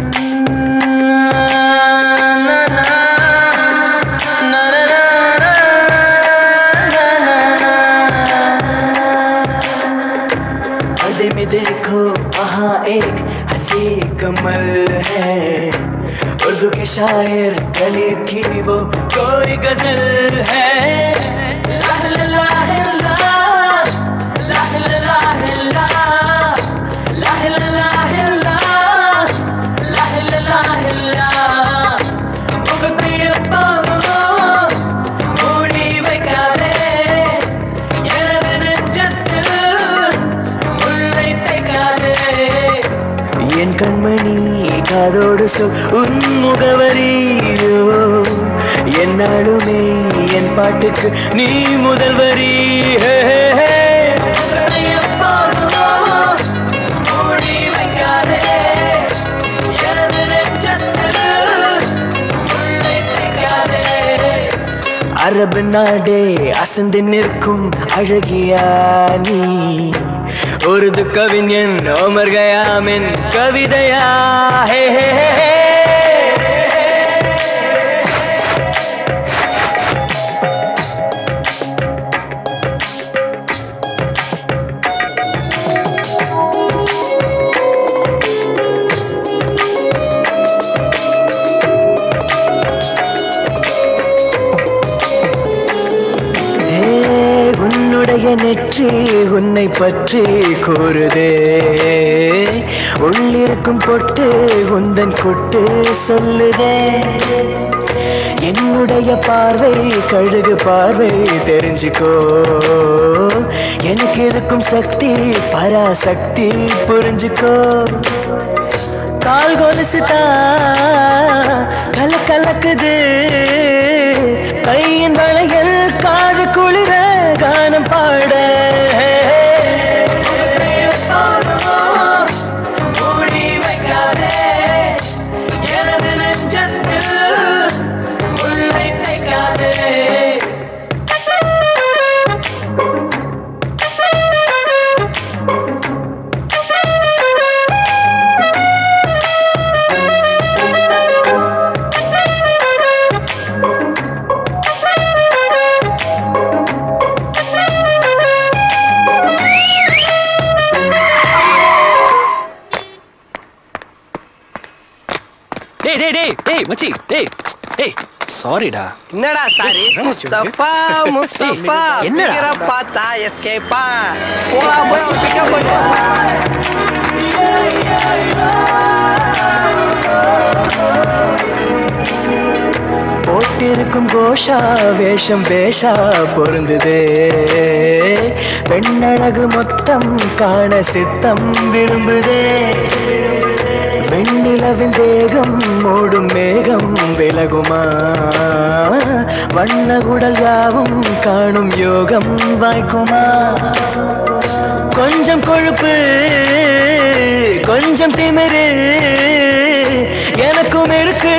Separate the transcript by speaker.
Speaker 1: पर्दे में देखो वहाँ एक हंसी कमल है उर्दू के शायर गली की वो कोई गजल है लाह ला लाह ला, लाह ला लाह ला, लाह ला लाह ला, लाह ला लाह ला. முகத்தையப்பாவோ மூடி வைக்காதே எனது நெஞ்சத்தில் முல்லை தைக்காதே என் கண்மணி காதோடு சொல் உன் முகவரியோ என்னாலுமே என் பாட்டுக்கு நீ முதல்வரி ஹே, ஹே, ஹே. மூடி வைக்காதே எனது நெஞ்சத்தில் முல்லை தைக்காதே அரபு நாடே அசந்து நிற்கும் அழகியா நீ உருது கவிஞன் ஓமர் கயாமின் கவிதையா ஹே ஹே ஹே, ஹே. ஏ, உன்னுடைய நெற்றி உன்னை பற்றி கூறுதே உள்ளிருக்கும் பொட்டு உந்தன் கொட்டு சொல்லுதே என்னுடைய பார்வை கழுகு பார்வை தெரிஞ்சுக்கோ எனக்கு இருக்கும் சக்தி பராசக்தி புரிஞ்சுக்கோ கால் கொலுசு கல கலக்குது கையின் வளையல் காது குளிர கானம் பாட மூடி வைக்காதே எனது நெஞ்சத்தில் முல்லை தைக்காதே
Speaker 2: டேய் டேய் டேய் டேய் மச்சி டேய் டேய் சாரிடா
Speaker 3: என்னடா சாரி முஸ்தபா முஸ்தபா
Speaker 2: என்னடா?
Speaker 3: என்னடா பார்த்தா எஸ்கேப்பா போடா போய் பிக்கப் பண்ணு
Speaker 1: போட்டிருக்கும் கோஷா வேஷம் வேஷா பொருந்துதே பெண்ணழகு மொத்தம் காண சித்தம் விரும்புதே வெண்ணிலவின் தேகம் மூடும் மேகம் விலகுமா வண்ண குடல் யாவும் காணும் யோகம் வாய்க்குமா கொஞ்சம் கொழுப்பு கொஞ்சம் திமிரு எனக்கும் இருக்கு